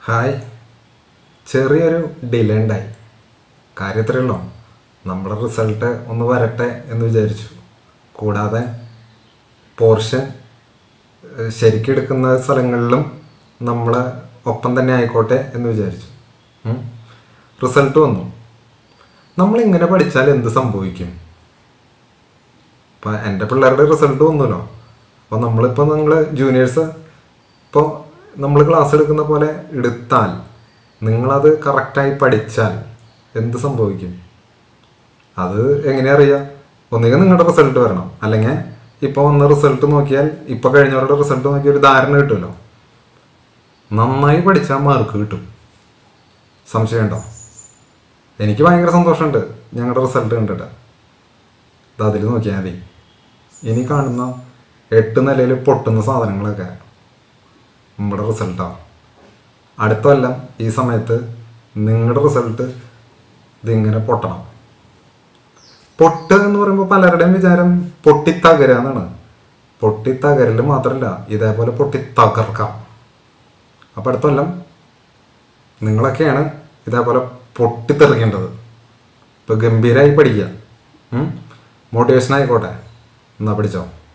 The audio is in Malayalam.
ഹായ് ചെറിയൊരു ഡിലേ ഉണ്ടായി കാര്യത്തിലുള്ളൂ നമ്മുടെ റിസൾട്ട് ഒന്ന് വരട്ടെ എന്ന് വിചാരിച്ചു കൂടാതെ പോർഷൻ ഏഹ്, ശരിക്കും എടുക്കുന്ന സ്ഥലങ്ങളിലും നമ്മളെ ഒപ്പം തന്നെ ആയിക്കോട്ടെ എന്ന് വിചാരിച്ചു ഉം. റിസൾട്ട് വന്നു നമ്മളിങ്ങനെ പഠിച്ചാൽ എന്ത് സംഭവിക്കും ഇപ്പം എൻ്റെ പിള്ളേരുടെ റിസൾട്ട് വന്നല്ലോ അപ്പോൾ നമ്മളിപ്പോൾ നിങ്ങൾ ജൂനിയേഴ്സ് ഇപ്പോൾ നമ്മൾ ക്ലാസ് എടുക്കുന്ന പോലെ എടുത്താൽ നിങ്ങളത് കറക്റ്റായി പഠിച്ചാൽ എന്ത് സംഭവിക്കും അത് എങ്ങനെയാ അറിയുക ഒന്നുകിൽ നിങ്ങളുടെ റിസൾട്ട് വരണം അല്ലെങ്കിൽ ഇപ്പോൾ വന്ന റിസൾട്ട് നോക്കിയാൽ ഇപ്പോൾ കഴിഞ്ഞവരുടെ റിസൾട്ട് നോക്കിയാൽ ഒരു ധാരണ കിട്ടുമല്ലോ നന്നായി പഠിച്ചാൽ മാർക്ക് കിട്ടും സംശയമുണ്ടോ എനിക്ക് ഭയങ്കര സന്തോഷമുണ്ട് ഞങ്ങളുടെ റിസൾട്ട് കണ്ടിട്ട് ഇത് അതിൽ നോക്കിയാൽ മതി ഇനി കാണുന്ന എട്ട് നിലയിൽ പൊട്ടുന്ന സാധനങ്ങളൊക്കെ നമ്മുടെ റിസൾട്ടാണ് അടുത്ത കൊല്ലം ഈ സമയത്ത് നിങ്ങളുടെ റിസൾട്ട് ഇതിങ്ങനെ പൊട്ടണം പൊട്ട് എന്ന് പറയുമ്പോൾ പലരുടെയും വിചാരം പൊട്ടിത്തകരുക എന്നാണ് പൊട്ടിത്തകരൽ മാത്രമല്ല ഇതേപോലെ പൊട്ടിത്തകർക്കാം അപ്പം അടുത്ത കൊല്ലം നിങ്ങളൊക്കെയാണ് ഇതേപോലെ പൊട്ടിത്തെറിക്കേണ്ടത് ഇപ്പോൾ ഗംഭീരമായി പഠിക്കുക മോട്ടിവേഷൻ ആയിക്കോട്ടെ എന്നാ പഠിച്ചോ